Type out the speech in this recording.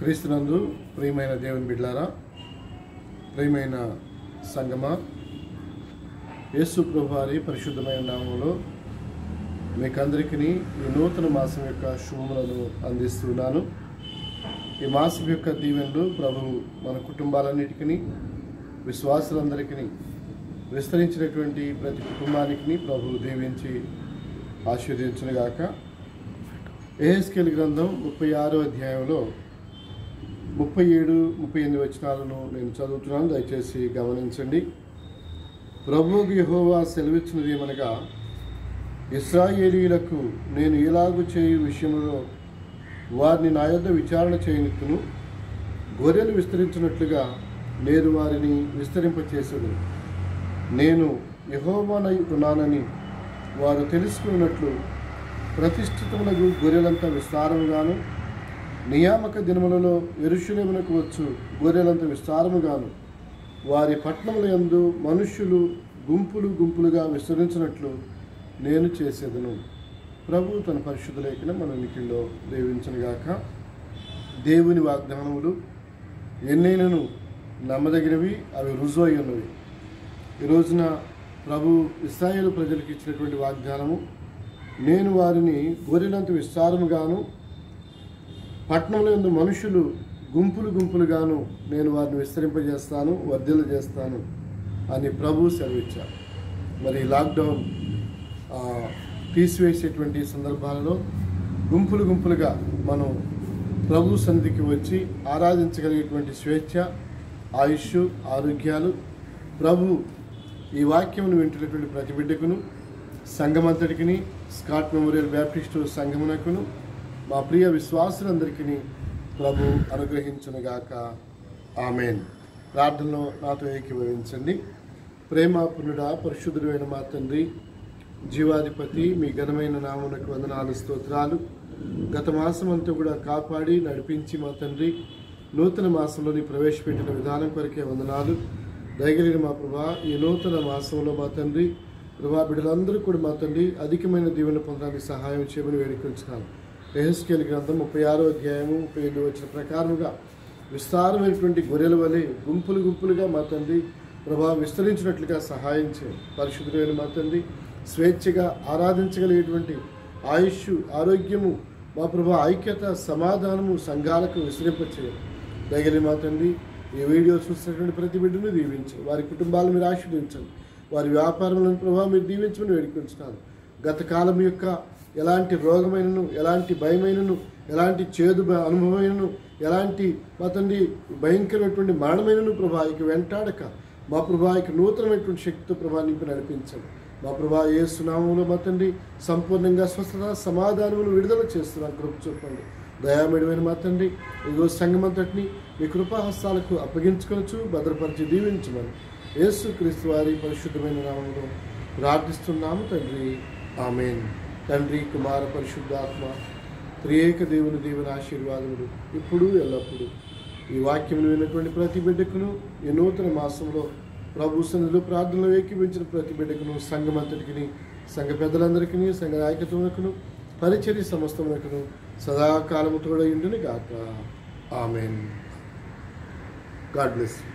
క్రీస్తునందు ప్రియమైన దేవుని బిడ్లారా ప్రియమైన సంగమా యేసు ప్రభువారి పరిశుద్ధమైన నామంలో మీకందరికీ ఈ నూతన మాసం యొక్క శుభములను అందిస్తున్నాను ఈ మాసం యొక్క దీవెనలు ప్రభువు మన కుటుంబాలన్నిటికీ విశ్వాసులందరికీ విస్తరించినటువంటి ప్రతి కుటుంబానికి ప్రభువు దీవించి ఆశీర్వదించునుగాక ఏహెస్కేల్ గ్రంథం ముప్పై ఆరో అధ్యాయంలో ముప్పై ఏడు ముప్పై ఎనిమిది వచనాలను నేను చదువుతున్నాను దయచేసి గమనించండి ప్రభువుకు యెహోవా సెలవిచ్చినది ఏమనగా ఇస్రాయేలీలకు నేను ఇలాగు చేయు విషయంలో వారిని నా యొద్ద విచారణ చేయనిత్తును గొర్రెలు విస్తరించినట్లుగా నేను వారిని విస్తరింపచేసేది నేను యహోవానై ఉన్నానని వారు తెలుసుకున్నట్లు ప్రతిష్ఠితములకు గొర్రెలంత విస్తారముగాను నియామక దినములలో ఎరుషులేమునకు వచ్చు గొర్రెలంత విస్తారముగాను వారి పట్టణముల యందు మనుష్యులు గుంపులు గుంపులుగా విస్తరించినట్లు నేను చేసేదను ప్రభు తన పరిశుద్ధ లేఖనం మన నిఖిల్లో దీవించనుగాక దేవుని వాగ్దానములు ఎన్నైనను నమ్మదగినవి అవి రుజువు అయి ఉన్నవి ఈ రోజున ప్రభు ఇస్రాయేల్ ప్రజలకు ఇచ్చినటువంటి వాగ్దానము నేను వారిని గొర్రెలంత విస్తారముగాను పట్టణంలో ఉన్న మనుషులు గుంపులు గుంపులుగాను నేను వారిని విస్తరింపజేస్తాను వర్ధిల్ల చేస్తాను అని ప్రభు సెలవిచ్చారు మరి లాక్డౌన్ ఆ, తీసివేసేటువంటి సందర్భాలలో గుంపులు గుంపులుగా మనం ప్రభు సన్నిధికి వచ్చి ఆరాధించగలిగేటువంటి స్వేచ్ఛ ఆయుష్ ఆరోగ్యాలు ప్రభు ఈ వాక్యమును వింటున్నటువంటి ప్రతి బిడ్డకును సంఘమంతటికిని స్కాట్ మెమోరియల్ బ్యాప్టిస్టు సంఘమునకును మా ప్రియ విశ్వాసులందరికీ ప్రభు అనుగ్రహించునుగాక ఆమెన్ ప్రార్థనలో నాతో ఏకీభవించండి ప్రేమాపునుడా పరిశుద్ధుడైన మా తండ్రి జీవాధిపతి మీ ఘనమైన నామునకు వందనాలు స్తోత్రాలు గత మాసం అంతా కూడా కాపాడి నడిపించి మా తండ్రి నూతన మాసంలోని ప్రవేశపెట్టిన విధానం కొరకే వందనాలు దయగలిగిన మా ప్రభా ఈ నూతన మాసంలో మా తండ్రి ప్రభా బిడ్డలందరూ కూడా మా తండ్రి అధికమైన దీవెన పొందడానికి సహాయం చేయమని వేడుకొంచున్నాను ఎహెస్కేల్ గ్రంథం ముప్పై ఆరో అధ్యాయము ముప్పై ఏడు వచ్చిన ప్రకారముగా విస్తారమైనటువంటి గొర్రెల వలె గుంపులు గుంపులుగా మా తండ్రి ప్రభా విస్తరించినట్లుగా సహాయం చేయండి పరిశుద్ధులైన మా తండ్రి స్వేచ్ఛగా ఆరాధించగలిగేటువంటి ఆయుష్ ఆరోగ్యము మా ప్రభా ఐక్యత సమాధానము సంఘాలకు విస్తరింపచేయండి దయగలి మా తండ్రి ఈ వీడియో చూస్తున్నటువంటి ప్రతి బిడ్డను దీవించండి వారి కుటుంబాలను మీరు ఆశీర్వదించండి వారి వ్యాపారములను ప్రభావం మీరు దీవించమని వేడుకుంటున్నాను గత కాలం యొక్క ఎలాంటి రోగమైనను ఎలాంటి భయమైనను ఎలాంటి చేదు బ- అనుభవమైనను ఎలాంటి మా తండ్రి భయంకరమైనటువంటి మరణమైనను ప్రభావికి వెంటాడక మా ప్రభావికి నూతనమైనటువంటి శక్తితో ప్రభా నింపి నడిపించండి మా ప్రభా ఏ సునామంలో మా తండ్రి సంపూర్ణంగా స్వస్థత సమాధానములు విడుదల చేస్తున్నాను కృప చూపండి దయామేడమైన మా తండ్రి ఇదిగో సంగమంతటిని మీ కృపాహస్తాలకు అప్పగించుకొనొచ్చు భద్రపరిచి దీవించమని యేసు క్రీస్తు వారి పరిశుద్ధమైన నామంలో ప్రార్థిస్తున్నాము తండ్రి ఆమెన్ తండ్రి కుమార పరిశుద్ధాత్మ త్రియేక దేవుని దేవుని ఆశీర్వాదములు ఇప్పుడు ఎల్లప్పుడూ ఈ వాక్యమును విన్నటువంటి ప్రతి బిడ్డకును ఈ నూతన మాసంలో ప్రభు సన్నిధిలో ప్రార్థనలు ఏకీపించిన ప్రతి బిడ్డకును సంఘమంతటికి సంఘ పెద్దలందరికీ సంఘ నాయకత్వమునకును పరిచర్య సమస్తమునకును సదాకాలము తోడయుండును గాక ఆమెన్ గాడ్ బ్లెస్